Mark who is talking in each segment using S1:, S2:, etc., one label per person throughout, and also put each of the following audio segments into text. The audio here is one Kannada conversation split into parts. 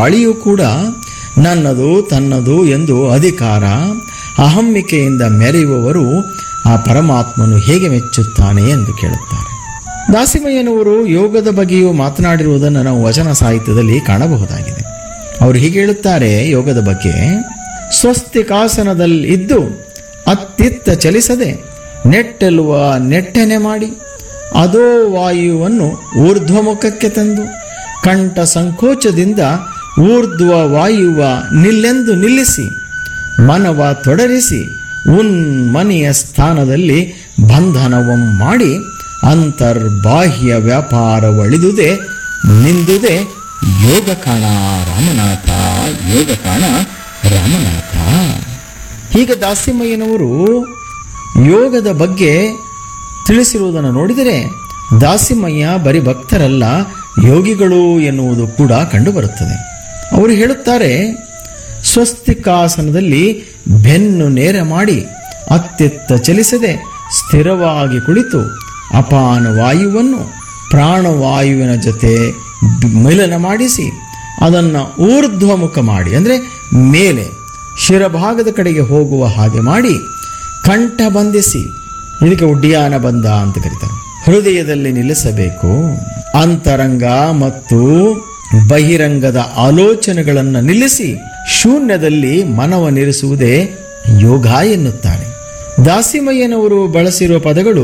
S1: ಅಳಿಯೂ ಕೂಡ ನನ್ನದು ತನ್ನದು ಎಂದು ಅಧಿಕಾರ ಅಹಮ್ಮಿಕೆಯಿಂದ ಮೆರೆಯುವವರು ಆ ಪರಮಾತ್ಮನು ಹೇಗೆ ಮೆಚ್ಚುತ್ತಾನೆ ಎಂದು ಕೇಳುತ್ತಾರೆ ದಾಸಿಮಯ್ಯನವರು ಯೋಗದ ಬಗ್ಗೆಯೂ ಮಾತನಾಡಿರುವುದನ್ನು ನಾವು ವಚನ ಸಾಹಿತ್ಯದಲ್ಲಿ ಕಾಣಬಹುದಾಗಿದೆ ಅವರು ಹೀಗೆ ಹೇಳುತ್ತಾರೆ ಯೋಗದ ಬಗ್ಗೆ ಸ್ವಸ್ತಿಕಾಸನದಲ್ಲಿ ಇದ್ದು ಅತ್ತಿತ್ತ ಚಲಿಸದೆ ನೆಟ್ಟೆಲ್ಲುವ ನೆಟ್ಟೆನೆ ಮಾಡಿ ಅದೋ ವಾಯುವನ್ನು ಊರ್ಧ್ವಮುಖಕ್ಕೆ ತಂದು ಕಂಠ ಸಂಕೋಚದಿಂದ ಊರ್ಧ್ವ ವಾಯುವ ನಿಲ್ಲೆಂದು ನಿಲ್ಲಿಸಿ ಮನವ ತೊಡರಿಸಿ ಉನ್ಮನಿಯ ಸ್ಥಾನದಲ್ಲಿ ಬಂಧನವಂ ಮಾಡಿ ಅಂತರ್ಬಾಹ್ಯ ವ್ಯಾಪಾರವಳಿದುದೇ ನಿಂದುದೇ ಯೋಗ ಕಾಣ ರಾಮನಾಥ ಯೋಗ ಕಾಣ ರಾಮನಾಥ ಹೀಗೆ ದಾಸಿಮಯ್ಯನವರು ಯೋಗದ ಬಗ್ಗೆ ತಿಳಿಸಿರುವುದನ್ನು ನೋಡಿದರೆ ದಾಸಿಮಯ್ಯ ಬರೀ ಭಕ್ತರಲ್ಲ ಯೋಗಿಗಳು ಎನ್ನುವುದು ಕೂಡ ಕಂಡುಬರುತ್ತದೆ ಅವರು ಹೇಳುತ್ತಾರೆ ಸ್ವಸ್ತಿಕಾಸನದಲ್ಲಿ ಬೆನ್ನು ನೇರ ಮಾಡಿ ಅತ್ಯತ್ತ ಚಲಿಸದೆ ಸ್ಥಿರವಾಗಿ ಕುಳಿತು ಅಪಾನ ವಾಯುವನ್ನು ಪ್ರಾಣವಾಯುವಿನ ಜೊತೆ ಬ್- ಮಿಲನ ಮಾಡಿಸಿ ಅದನ್ನು ಊರ್ಧ್ವಮುಖ ಮಾಡಿ ಅಂದರೆ ಮೇಲೆ ಶಿರಭಾಗದ ಕಡೆಗೆ ಹೋಗುವ ಹಾಗೆ ಮಾಡಿ ಕಂಠ ಬಂಧಿಸಿ ಇದಕ್ಕೆ ಉಡ್ಡಿಯಾನ ಬಂದ ಅಂತ ಕರೀತಾರೆ ಹೃದಯದಲ್ಲಿ ನಿಲ್ಲಿಸಬೇಕು ಅಂತರಂಗ ಮತ್ತು ಬಹಿರಂಗದ ಆಲೋಚನೆಗಳನ್ನು ನಿಲ್ಲಿಸಿ ಶೂನ್ಯದಲ್ಲಿ ಮನವನ್ನಿರಿಸುವುದೇ ಯೋಗ ಎನ್ನುತ್ತಾರೆ ದಾಸಿಮಯ್ಯನವರು ಬಳಸಿರುವ ಪದಗಳು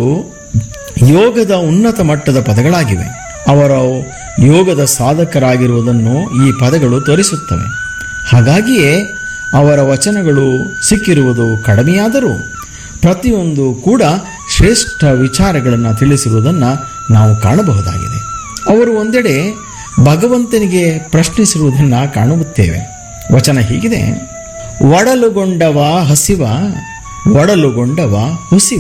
S1: ಯೋಗದ ಉನ್ನತ ಮಟ್ಟದ ಪದಗಳಾಗಿವೆ ಅವರು ಯೋಗದ ಸಾಧಕರಾಗಿರುವುದನ್ನು ಈ ಪದಗಳು ತೋರಿಸುತ್ತವೆ ಹಾಗಾಗಿಯೇ ಅವರ ವಚನಗಳು ಸಿಕ್ಕಿರುವುದು ಕಡಿಮೆಯಾದರೂ ಪ್ರತಿಯೊಂದು ಕೂಡ ಶ್ರೇಷ್ಠ ವಿಚಾರಗಳನ್ನು ತಿಳಿಸಿರುವುದನ್ನು ನಾವು ಕಾಣಬಹುದಾಗಿದೆ ಅವರು ಒಂದೆಡೆ ಭಗವಂತನಿಗೆ ಪ್ರಶ್ನಿಸಿರುವುದನ್ನು ಕಾಣುತ್ತೇವೆ ವಚನ ಹೀಗಿದೆ ಒಡಲುಗೊಂಡವ ಹಸಿವ ಒಡಲುಗೊಂಡವ ಹುಸಿವ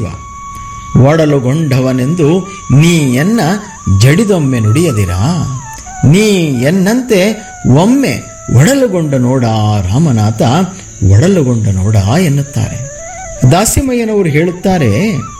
S1: ಒಡಲುಗೊಂಡವನೆಂದು ನೀ ಎನ್ನ ಜಡಿದೊಮ್ಮೆ ನುಡಿಯದಿರಾ ನೀ ಎನ್ನಂತೆ ಒಮ್ಮೆ ಒಡಲುಗೊಂಡ ನೋಡ ರಾಮನಾಥ ಒಡಲುಗೊಂಡ ನೋಡ ಎನ್ನುತ್ತಾರೆ ದಾಸಿಮಯ್ಯನವರು ಹೇಳುತ್ತಾರೆ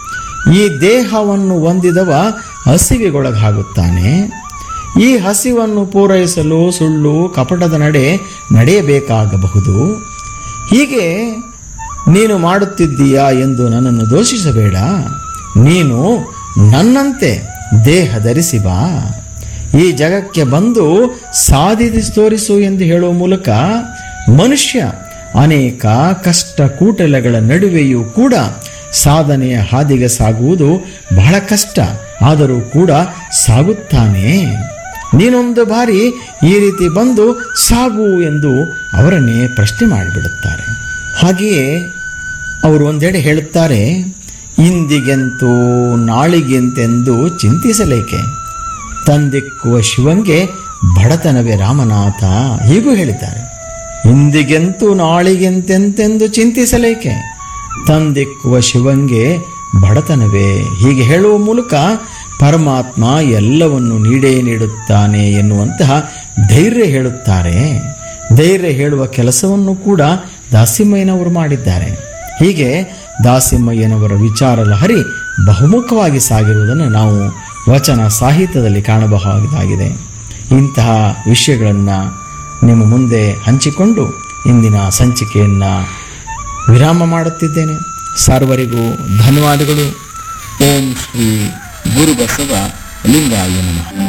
S1: ಈ ದೇಹವನ್ನು ಹೊಂದಿದವ ಹಸಿವಿಗೊಳಗಾಗುತ್ತಾನೆ ಈ ಹಸಿವನ್ನು ಪೂರೈಸಲು ಸುಳ್ಳು ಕಪಟದ ನಡೆ ನಡೆಯಬೇಕಾಗಬಹುದು ಹೀಗೆ ನೀನು ಮಾಡುತ್ತಿದ್ದೀಯಾ ಎಂದು ನನ್ನನ್ನು ದೋಷಿಸಬೇಡ ನೀನು ನನ್ನಂತೆ ದೇಹ ಧರಿಸಿ ಬಾ ಈ ಜಗಕ್ಕೆ ಬಂದು ಸಾಧಿಸಿ ತೋರಿಸು ಎಂದು ಹೇಳುವ ಮೂಲಕ ಮನುಷ್ಯ ಅನೇಕ ಕಷ್ಟ ಕೂಟಲೆಗಳ ನಡುವೆಯೂ ಕೂಡ ಸಾಧನೆಯ ಹಾದಿಗೆ ಸಾಗುವುದು ಬಹಳ ಕಷ್ಟ ಆದರೂ ಕೂಡ ಸಾಗುತ್ತಾನೆ ನೀನೊಂದು ಬಾರಿ ಈ ರೀತಿ ಬಂದು ಸಾಗು ಎಂದು ಅವರನ್ನೇ ಪ್ರಶ್ನೆ ಮಾಡಿಬಿಡುತ್ತಾರೆ ಹಾಗೆಯೇ ಅವರು ಒಂದೆಡೆ ಹೇಳುತ್ತಾರೆ ಇಂದಿಗೆಂತೂ ನಾಳಿಗೆಂತೆಂದು ಚಿಂತಿಸಲೇಕೆ ತಂದಿಕ್ಕುವ ಶಿವಂಗೆ ಬಡತನವೇ ರಾಮನಾಥ ಹೀಗೂ ಹೇಳಿದ್ದಾರೆ ಇಂದಿಗೆಂತೂ ನಾಳಿಗೆಂತೆಂತೆಂದು ಚಿಂತಿಸಲೇಕೆ ತಂದಿಕ್ಕುವ ಶಿವಂಗೆ ಬಡತನವೇ ಹೀಗೆ ಹೇಳುವ ಮೂಲಕ ಪರಮಾತ್ಮ ಎಲ್ಲವನ್ನು ನೀಡೇ ನೀಡುತ್ತಾನೆ ಎನ್ನುವಂತಹ ಧೈರ್ಯ ಹೇಳುತ್ತಾರೆ ಧೈರ್ಯ ಹೇಳುವ ಕೆಲಸವನ್ನು ಕೂಡ ದಾಸಿಮಯ್ಯನವರು ಮಾಡಿದ್ದಾರೆ ಹೀಗೆ ದಾಸಿಮಯ್ಯನವರ ವಿಚಾರ ಲಹರಿ ಬಹುಮುಖವಾಗಿ ಸಾಗಿರುವುದನ್ನು ನಾವು ವಚನ ಸಾಹಿತ್ಯದಲ್ಲಿ ಕಾಣಬಹುದಾಗಿದೆ ಇಂತಹ ವಿಷಯಗಳನ್ನು ನಿಮ್ಮ ಮುಂದೆ ಹಂಚಿಕೊಂಡು ಇಂದಿನ ಸಂಚಿಕೆಯನ್ನು ವಿರಾಮ ಮಾಡುತ್ತಿದ್ದೇನೆ ಸರ್ವರಿಗೂ ಧನ್ಯವಾದಗಳು ಓಂ ಶ್ರೀ ಗುರುಬಸವ ಲಿಂಗಾಯ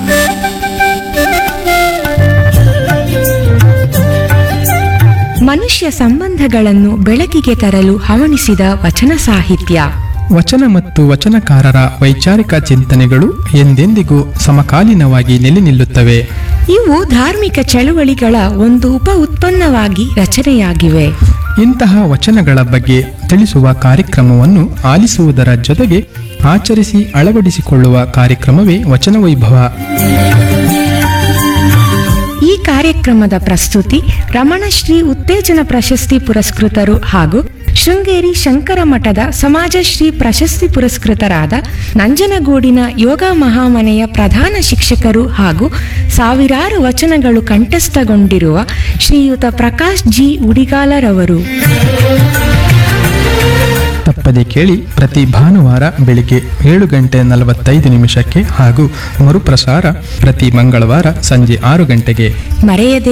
S1: ನಮಃ
S2: ಮನುಷ್ಯ ಸಂಬಂಧಗಳನ್ನು ಬೆಳಕಿಗೆ ತರಲು ಹವಣಿಸಿದ ವಚನ ಸಾಹಿತ್ಯ
S3: ವಚನ ಮತ್ತು ವಚನಕಾರರ ವೈಚಾರಿಕ ಚಿಂತನೆಗಳು ಎಂದೆಂದಿಗೂ ಸಮಕಾಲೀನವಾಗಿ ನೆಲೆ ನಿಲ್ಲುತ್ತವೆ
S2: ಇವು ಧಾರ್ಮಿಕ ಚಳುವಳಿಗಳ ಒಂದು ಉಪ ಉತ್ಪನ್ನವಾಗಿ ರಚನೆಯಾಗಿವೆ
S3: ಇಂತಹ ವಚನಗಳ ಬಗ್ಗೆ ತಿಳಿಸುವ ಕಾರ್ಯಕ್ರಮವನ್ನು ಆಲಿಸುವುದರ ಜೊತೆಗೆ ಆಚರಿಸಿ ಅಳವಡಿಸಿಕೊಳ್ಳುವ ಕಾರ್ಯಕ್ರಮವೇ ವಚನ ವೈಭವ
S2: ಈ ಕಾರ್ಯಕ್ರಮದ ಪ್ರಸ್ತುತಿ ರಮಣಶ್ರೀ ಉತ್ತೇಜನ ಪ್ರಶಸ್ತಿ ಪುರಸ್ಕೃತರು ಹಾಗೂ ಶೃಂಗೇರಿ ಶಂಕರ ಮಠದ ಸಮಾಜಶ್ರೀ ಪ್ರಶಸ್ತಿ ಪುರಸ್ಕೃತರಾದ ನಂಜನಗೂಡಿನ ಯೋಗ ಮಹಾಮನೆಯ ಪ್ರಧಾನ ಶಿಕ್ಷಕರು ಹಾಗೂ ಸಾವಿರಾರು ವಚನಗಳು ಕಂಠಸ್ಥಗೊಂಡಿರುವ ಶ್ರೀಯುತ ಪ್ರಕಾಶ್ ಜಿ ಉಡಿಗಾಲರವರು
S3: ತಪ್ಪದೆ ಕೇಳಿ ಪ್ರತಿ ಭಾನುವಾರ ಬೆಳಿಗ್ಗೆ ಏಳು ಗಂಟೆ ನಲವತ್ತೈದು ನಿಮಿಷಕ್ಕೆ ಹಾಗೂ ಮರುಪ್ರಸಾರ ಪ್ರತಿ ಮಂಗಳವಾರ ಸಂಜೆ ಆರು ಗಂಟೆಗೆ
S2: ಮರೆಯದೆ